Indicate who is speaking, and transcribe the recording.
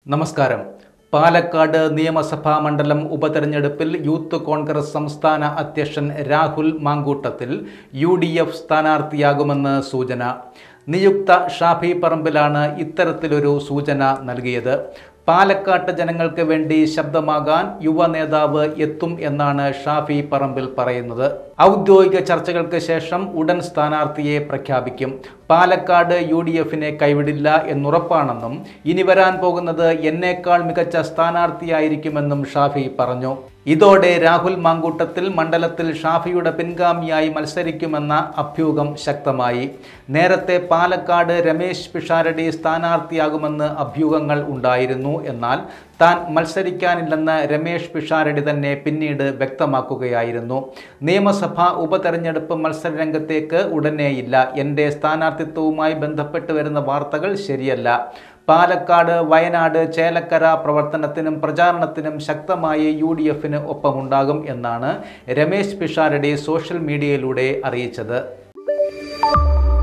Speaker 1: നമസ്കാരം പാലക്കാട് നിയമസഭാ മണ്ഡലം ഉപതെരഞ്ഞെടുപ്പിൽ യൂത്ത് കോൺഗ്രസ് സംസ്ഥാന അധ്യക്ഷൻ Rahul Mamkootathil U D F സ്ഥാനാർത്ഥിയാകുമെന്ന് സൂചന നിയുക്ത ഷാഫി പറമ്പിലാണ് ഇത്തരത്തിലൊരു സൂചന നൽകിയത് പാലക്കാട്ട് ജനങ്ങൾക്ക് വേണ്ടി ശബ്ദമാകാൻ യുവ നേതാവ് എത്തും എന്നാണ് ഷാഫി പറമ്പിൽ പറയുന്നത് ഔദ്യോഗിക ചർച്ചകൾക്ക് ശേഷം ഉടൻ സ്ഥാനാർത്ഥിയെ പ്രഖ്യാപിക്കും പാലക്കാട് യു ഡി എഫിനെ കൈവിടില്ല എന്നുറപ്പാണെന്നും ഇനി വരാൻ പോകുന്നത് എന്നേക്കാൾ മികച്ച സ്ഥാനാർത്ഥിയായിരിക്കുമെന്നും ഷാഫി പറഞ്ഞു ഇതോടെ രാഹുൽ മാങ്കൂട്ടത്തിൽ മണ്ഡലത്തിൽ ഷാഫിയുടെ പിൻഗാമിയായി മത്സരിക്കുമെന്ന അഭ്യൂഹം ശക്തമായി നേരത്തെ പാലക്കാട് രമേശ് പിഷാരടി സ്ഥാനാർത്ഥിയാകുമെന്ന് അഭ്യൂഹങ്ങൾ ഉണ്ടായിരുന്നു എന്നാൽ താൻ മത്സരിക്കാനില്ലെന്ന് രമേശ് പിഷാരടി തന്നെ പിന്നീട് വ്യക്തമാക്കുകയായിരുന്നു നിയമസഭാ ഉപതെരഞ്ഞെടുപ്പ് മത്സരരംഗത്തേക്ക് ഉടനെയില്ല എൻ്റെ സ്ഥാനാർത്ഥിത്വവുമായി ബന്ധപ്പെട്ട് വരുന്ന വാർത്തകൾ ശരിയല്ല പാലക്കാട് വയനാട് ചേലക്കര പ്രവർത്തനത്തിനും പ്രചാരണത്തിനും ശക്തമായി യു ഡി എഫിന് ഒപ്പമുണ്ടാകും എന്നാണ് രമേശ് പിഷാരടി സോഷ്യൽ മീഡിയയിലൂടെ അറിയിച്ചത്